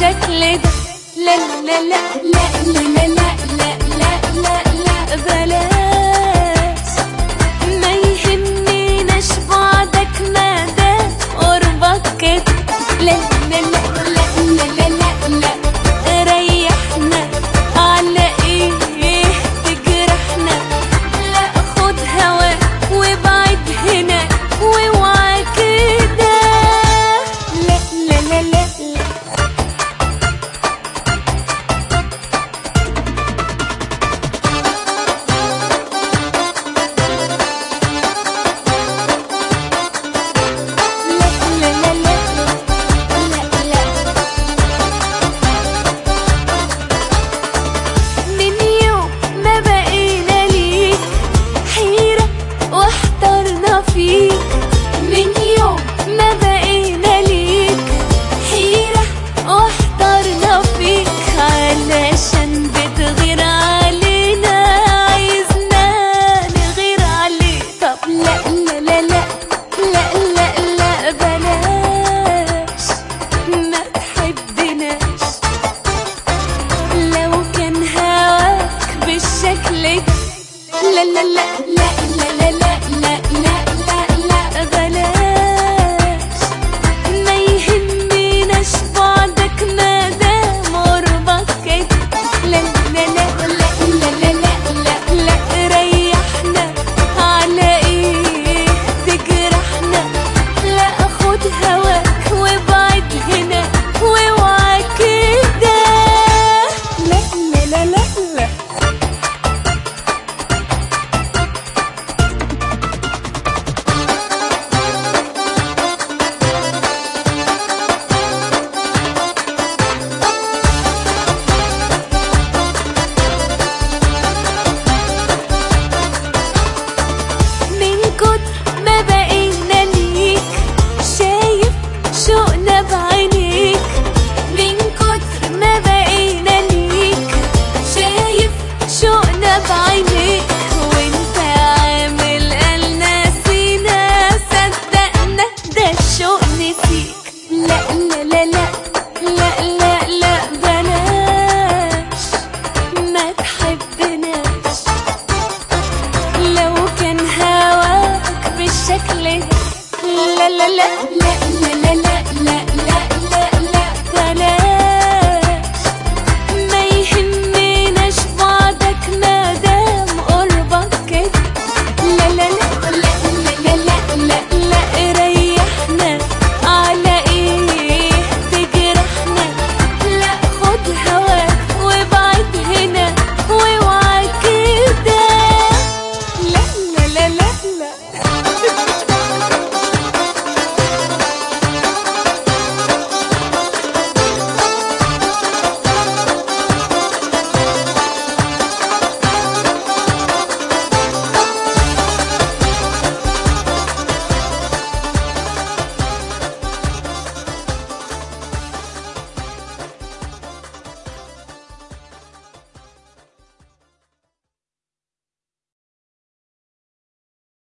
بالشكل ده لا لا لا لا لا لا لا لا لا لا بلاش ما يهمناش بعدك ما دام قربك كده لا لا لا لا لا لا لا لا ريحنا على ايه تجرحنا لا خد هوا وابعد هنا واوعى كده لا لا لا لا لا لا لا لا لا لا لا من يوم ما بقينا ليك حيرة واحترنا فيك من يوم ما بقينا ليك حيرة واحترنا فيك علشان بتغير علينا عايزنا نغير عليك طب لا لا لا لا لا لا لا بلاش ما تحبناش لو كان هواك بالشكل ده لا لا لا لا لا لا لا لا لا لا لا بلاش ما يهمناش بعدك ما دام قربك كده لا لا لا لا لا لا لا لا لا ريحنا على ايه تجرحنا لا خد هواك وابعد هنا واوعى كده لا لا لا لا لا من كتر ما بقينا ليك شايف شوقنا بعينيك من كتر ما بقينا ليك شايف شوقنا بعينيك وانت عامل قالنا سينا صدقنا ده الشوق نسيك لا